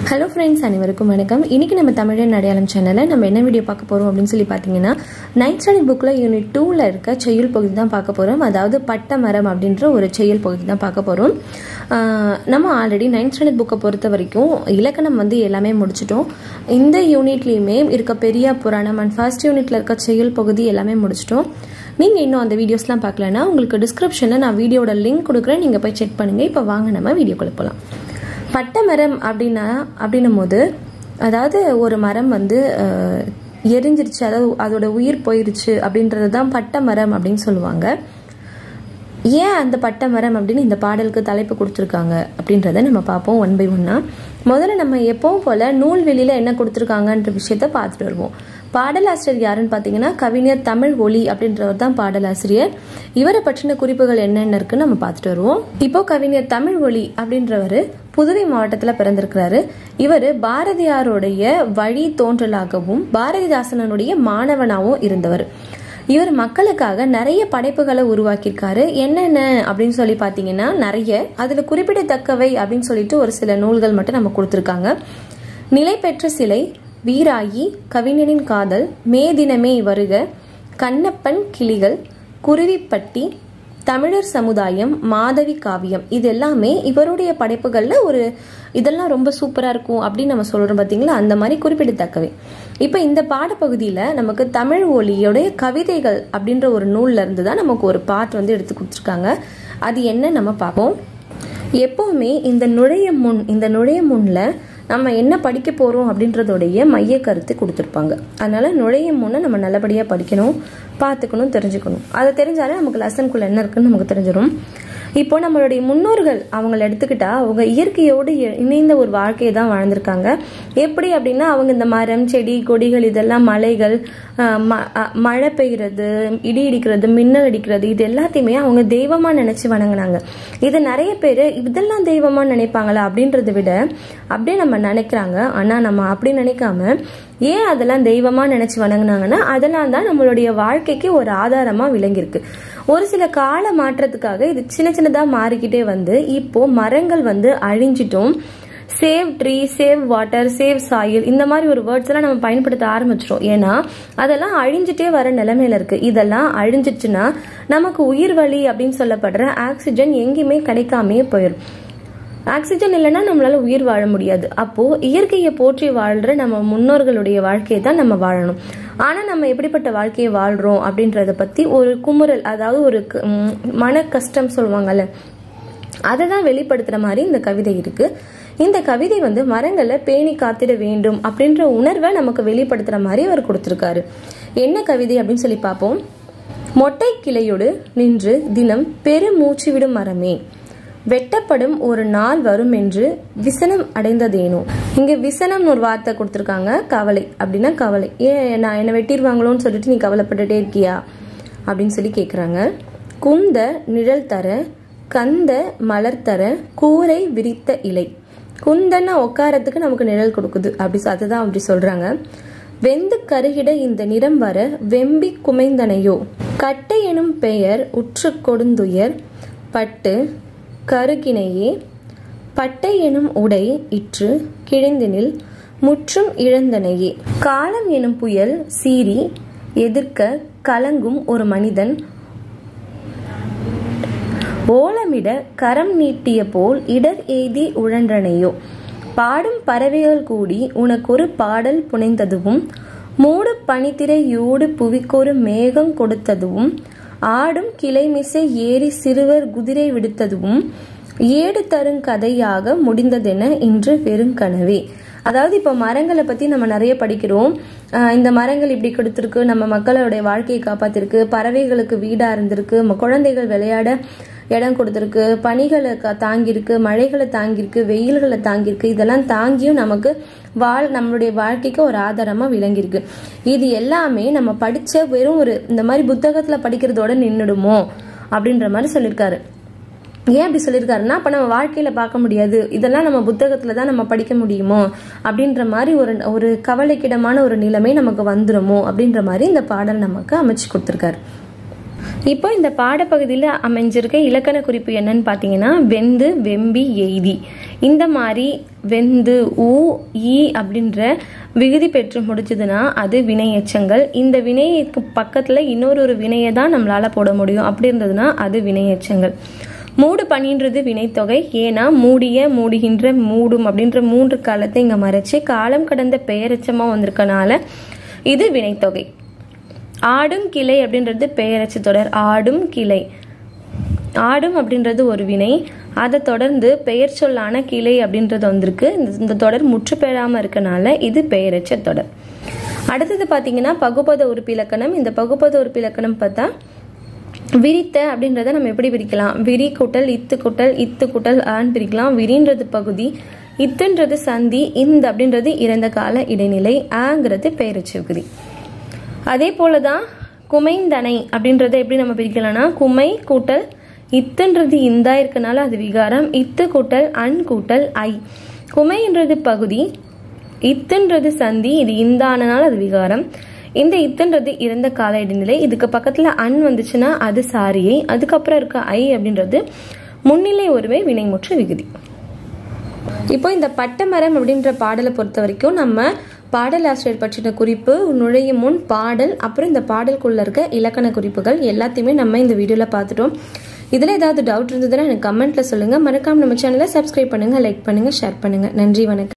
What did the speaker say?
hello friends அனைவருக்கும் வணக்கம் இன்னைக்கு நம்ம தமிழன் அடையாளம் சேனலில் நம்ம என்ன வீடியோ பார்க்க போகிறோம் அப்படின்னு சொல்லி பார்த்தீங்கன்னா நைன்த் ஸ்டாண்டர்ட் புக்கில் யூனிட் டூவில் இருக்க செய்யுள் பகுதி தான் பார்க்க போகிறோம் அதாவது பட்ட மரம் அப்படின்ற ஒரு செய்யுள் பகுதி தான் பார்க்க போகிறோம் நம்ம ஆல்ரெடி நைன்த் ஸ்டாண்டர்ட் புக்கை பொறுத்த வரைக்கும் இலக்கணம் வந்து எல்லாமே முடிச்சிட்டோம் இந்த யூனிட்லேயுமே இருக்க பெரிய புராணம் அண்ட் ஃபர்ஸ்ட் யூனிட்ல இருக்க செய்யுள் பகுதி எல்லாமே முடிச்சிட்டோம் நீங்கள் இன்னும் அந்த வீடியோஸ்லாம் பார்க்கலன்னா உங்களுக்கு டிஸ்கிரிப்ஷனில் நான் வீடியோட லிங்க் கொடுக்குறேன் நீங்கள் போய் செக் பண்ணுங்கள் இப்போ வாங்க நம்ம வீடியோக்குள்ள போகலாம் பட்டை மரம் அப்படின்னா அப்படின்னும் போது அதாவது ஒரு மரம் வந்து அஹ், எரிஞ்சிருச்சு அதாவது அதோட உயிர் போயிருச்சு அப்படின்றது தான் பட்டை மரம் அப்படின்னு சொல்லுவாங்க ஏன் அந்த பட்டை மரம் அப்படின்னு இந்த பாடலுக்கு தலைப்பு கொடுத்துருக்காங்க அப்படின்றத நம்ம பார்ப்போம் ஒன் பை ஒன்னா முதல்ல நம்ம எப்பவும் போல நூல்வெளியில என்ன கொடுத்துருக்காங்கன்ற விஷயத்த பார்த்துட்டு வருவோம் பாடலாசிரியர் யாருன்னு பார்த்தீங்கன்னா கவிஞர் தமிழ் ஒளி அப்படின்றவர் தான் பாடலாசிரியர் இவரை பற்றின குறிப்புகள் என்னென்ன இருக்குன்னு நம்ம பார்த்துட்டு வருவோம் இப்போ கவிஞர் தமிழ் ஒளி அப்படின்றவர் புதுவை மாவட்டத்தில் பிறந்திருக்கிறாரு இவர் பாரதியாருடைய வழி தோன்றலாகவும் பாரதிதாசனுடைய மாணவனாகவும் இருந்தவர் இவர் மக்களுக்காக நிறைய படைப்புகளை உருவாக்கியிருக்காரு என்னென்ன அப்படின்னு சொல்லி பார்த்தீங்கன்னா நிறைய அதில் குறிப்பிடத்தக்கவை அப்படின்னு சொல்லிட்டு ஒரு சில நூல்கள் மட்டும் நம்ம கொடுத்துருக்காங்க நிலை பெற்ற சிலை வீராயி கவிஞனின் காதல் மே தினமே வருக கண்ணப்பன் கிளிகள் குருவிப்பட்டி தமிழர் சமுதாயம் மாதவி காவியம் இது எல்லாமே இவருடைய படைப்புகளில் ஒரு இதெல்லாம் ரொம்ப சூப்பராக இருக்கும் அப்படின்னு நம்ம சொல்கிறோம் பார்த்தீங்களா அந்த மாதிரி குறிப்பிடத்தக்கவை இப்போ இந்த பாடப்பகுதியில் நமக்கு தமிழ் ஒலியோடைய கவிதைகள் அப்படின்ற ஒரு நூல்ல இருந்து தான் நமக்கு ஒரு பாட்டு வந்து எடுத்து கொடுத்துருக்காங்க அது என்ன நம்ம பார்ப்போம் எப்பவுமே இந்த நுழைய முன் இந்த நுழைய முன்ல நம்ம என்ன படிக்க போறோம் அப்படின்றதோடைய மைய கருத்து கொடுத்துருப்பாங்க அதனால நுழைய முன்ன நம்ம நல்லபடியா படிக்கணும் பார்த்துக்கணும் தெரிஞ்சுக்கணும் அதை தெரிஞ்சாலே நமக்கு லெசனுக்குள்ள என்ன இருக்குன்னு நமக்கு தெரிஞ்சிடும் இப்போ நம்மளுடைய முன்னோர்கள் அவங்கள எடுத்துக்கிட்டா அவங்க இயற்கையோடு இ- இணைந்த ஒரு வாழ்க்கையை தான் வாழ்ந்திருக்காங்க எப்படி அப்படின்னா அவங்க இந்த மரம் செடி கொடிகள் இதெல்லாம் மலைகள் ஆஹ் ம- அஹ் மழை பெய்யறது இடி இடிக்கிறது மின்னல் அடிக்கிறது இது எல்லாத்தையுமே அவங்க தெய்வமா நினைச்சு வணங்குனாங்க இது நிறைய பேர் இதெல்லாம் தெய்வமா நினைப்பாங்களா அப்படின்றத விட அப்படியே நம்ம நினைக்கிறாங்க ஆனா நம்ம அப்படி நினைக்காம ஏன் அதெல்லாம் தெய்வமா நினைச்சு வணங்குனாங்கன்னா அதெல்லாம் தான் நம்மளுடைய வாழ்க்கைக்கு ஒரு ஆதாரமா விளங்கியிருக்கு ஒரு சில கால மாற்றத்துக்காக இது சின்ன சின்னதா மாறிக்கிட்டே வந்து இப்போ மரங்கள் வந்து அழிஞ்சிட்டும் save tree save water save soil இந்த மாதிரி ஒரு வேர்ட்ஸ் எல்லாம் நம்ம பயன்படுத்த ஆரம்பிச்சிட்டோம் ஏன்னா அதெல்லாம் அழிஞ்சிட்டே வர நிலைமையில இருக்கு இதெல்லாம் அழிஞ்சிச்சுன்னா நமக்கு உயிர் வழி அப்படின்னு சொல்லப்படுற ஆக்சிஜன் எங்கேயுமே கிடைக்காமயே போயிடும் ஆக்சிஜன் இல்லைன்னா நம்மளால உயிர் வாழ முடியாது அப்போ இயற்கையை போற்றி வாழ்ற நம்ம முன்னோர்களுடைய வாழ்க்கையை தான் நம்ம வாழணும் ஆனா நம்ம எப்படிப்பட்ட வாழ்க்கையை வாழ்றோம் அப்படின்றத பத்தி ஒரு குமுறல் அதாவது ஒரு க- ம், மன கஷ்டம் சொல்லுவாங்கல்ல அதை தான் வெளிப்படுத்துற மாதிரி இந்த கவிதை இருக்கு இந்த கவிதை வந்து மரங்களை பேணி காத்திட வேண்டும் அப்படின்ற உணர்வை நமக்கு வெளிப்படுத்துற மாதிரி அவர் கொடுத்திருக்காரு என்ன கவிதை அப்படின்னு சொல்லி பார்ப்போம் மொட்டை கிளையோடு நின்று தினம் பெருமூச்சு விடும் மரமே வெட்டப்படும் ஒரு நாள் வரும் என்று விசனம் அடைந்ததேனோ இங்க விசனம்னு ஒரு வார்த்தை கொடுத்துருக்காங்க கவலை அப்படின்னா கவலை ஏன் நான் என்ன வெட்டிடுவாங்களோன்னு சொல்லிட்டு நீ கவலைப்பட்டுட்டே இருக்கியா அப்படின்னு சொல்லி கேக்குறாங்க குந்த நிழல் தர கந்த மலர் தர கூரை விரித்த இலை குந்தன்னா உட்காரத்துக்கு நமக்கு நிழல் கொடுக்குது அப்படி சொ- அதுதான் அப்படி சொல்றாங்க வெந்து கருகிட இந்த நிறம் வர வெம்பி குமைந்தனையோ கட்டை எனும் பெயர் உற்று கொடுந்துயர் பட்டு கருகினையே பட்டை எனும் உடை இற்று கிழிந்தினில் முற்றும் இழந்தனையே காலம் எனும் புயல் சீறி எதிர்க்க கலங்கும் ஒரு மனிதன் ஓலமிட கரம் நீட்டிய போல் இடர் எய்தி உழன்றனையோ பாடும் பறவைகள் கூடி உனக்கொரு பாடல் புனைந்ததுவும் மூடு பனித்திரையூடு புவிக்கொரு மேகம் கொடுத்ததுவும் ஆடும் கிளைமிசை ஏறி சிறுவர் குதிரை விடுத்ததுவும் ஏடு தரும் கதையாக முடிந்ததென இன்று வெறுங்கனவே அதாவது இப்போ மரங்களை பத்தி நம்ம நிறைய படிக்கிறோம் ஆஹ் இந்த மரங்கள் இப்படி கொடுத்துருக்கு நம்ம மக்களுடைய வாழ்க்கையை காப்பாத்திருக்கு பறவைகளுக்கு வீடா இருந்திருக்கு ம- குழந்தைகள் விளையாட இடம் கொடுத்துருக்கு பனிகளை க- தாங்கியிருக்கு மழைகளை தாங்கியிருக்கு வெயில்களை தாங்கியிருக்கு இதெல்லாம் தாங்கியும் நமக்கு வாழ் நம்மளுடைய வாழ்க்கைக்கு ஒரு ஆதாரமா விளங்கியிருக்கு இது எல்லாமே நம்ம படிச்ச வெறும் ஒரு இந்த மாதிரி புத்தகத்துல படிக்கிறதோட நின்றுடுமோ அப்படின்ற மாதிரி சொல்லியிருக்காரு ஏன் அப்படி சொல்லியிருக்காருன்னா அப்ப நம்ம வாழ்க்கையில பார்க்க முடியாது இதெல்லாம் நம்ம புத்தகத்துல தான் நம்ம படிக்க முடியுமோ அப்படின்ற மாதிரி ஒரு ஒரு கவலைக்கிடமான ஒரு நிலைமை நமக்கு வந்துருமோ அப்படின்ற மாதிரி இந்த பாடல் நமக்கு அமைச்சு கொடுத்துருக்காரு இப்போ இந்த பாடப்பகுதியில் அமைஞ்சிருக்க இலக்கண குறிப்பு என்னன்னு பார்த்தீங்கன்னா வெந்து வெம்பி எய்தி இந்த மாதிரி வெந்து ஊ ஈ அப்படின்ற விகுதி பெற்று முடிச்சதுன்னா அது வினை எச்சங்கள் இந்த வினைக்கு பக்கத்தில் இன்னொரு ஒரு வினையை தான் நம்மளால் போட முடியும் அப்படி இருந்ததுன்னா அது வினை எச்சங்கள் மூடு பணின்றது வினைத்தொகை ஏன்னா மூடிய மூடுகின்ற மூடும் அப்படின்ற மூன்று காலத்தை இங்கே மறைச்சு காலம் கடந்த பெயரெச்சமாக வந்திருக்கனால இது வினைத்தொகை ஆடும் கிளை அப்படின்றது பெயரச்சு தொடர் ஆடும் கிளை ஆடும் அப்படின்றது ஒரு வினை அதை தொடர்ந்து பெயர் சொல்லான கிளை அப்படின்றது வந்திருக்கு இந்த தொடர் முற்று பெறாமல் இருக்கனால இது பெயரச்ச தொடர் அடுத்தது பார்த்தீங்கன்னா பகுபத உறுப்பிலக்கணம் இந்த பகுபத உறுப்பிலக்கணம் பார்த்தா விரித்த அப்படின்றத நம்ம எப்படி பிரிக்கலாம் விரி கூட்டல் இத்து கூட்டல் இத்து கூட்டல் ஆன் பிரிக்கலாம் விரின்றது பகுதி இத்துன்றது சந்தி இந்த அப்படின்றது இறந்த கால இடைநிலை ஆங்கிறது பெயரச்சு விகுதி அதே போல தான் குமைந்தனை அப்படின்றத எப்படி நம்ம பிரிக்கலாம்னா குமை கூட்டல் இத்துன்றது இந்தா இருக்கனால அது விகாரம் இத்து கூட்டல் அன் கூட்டல் ஐ குமைன்றது பகுதி இத்துன்றது சந்தி இது இந்தானனால அது விகாரம் இந்த இத்துன்றது இறந்த கால இடைநிலை இதுக்கு பக்கத்தில் அன் வந்துச்சுன்னா அது சாரியை அதுக்கப்புறம் இருக்க ஐ அப்படின்றது முன்னிலை ஒருவே வினைமுற்று விகுதி இப்போ இந்த பட்டமரம் அப்படின்ற பாடலை பொறுத்த வரைக்கும் நம்ம பாடல் ஆசிரியர் பற்றின குறிப்பு நுழையும் முன் பாடல் அப்புறம் இந்த பாடலுக்குள்ள இருக்க இலக்கண குறிப்புகள் எல்லாத்தையுமே நம்ம இந்த வீடியோவில் பார்த்துட்டோம் இதில் ஏதாவது டவுட் இருந்ததுன்னா எனக்கு கமெண்ட்டில் சொல்லுங்கள் மறக்காம நம்ம சேனலை சப்ஸ்கிரைப் பண்ணுங்கள் லைக் பண்ணுங்கள் ஷேர் பண்ணுங்கள் நன்றி வணக்கம்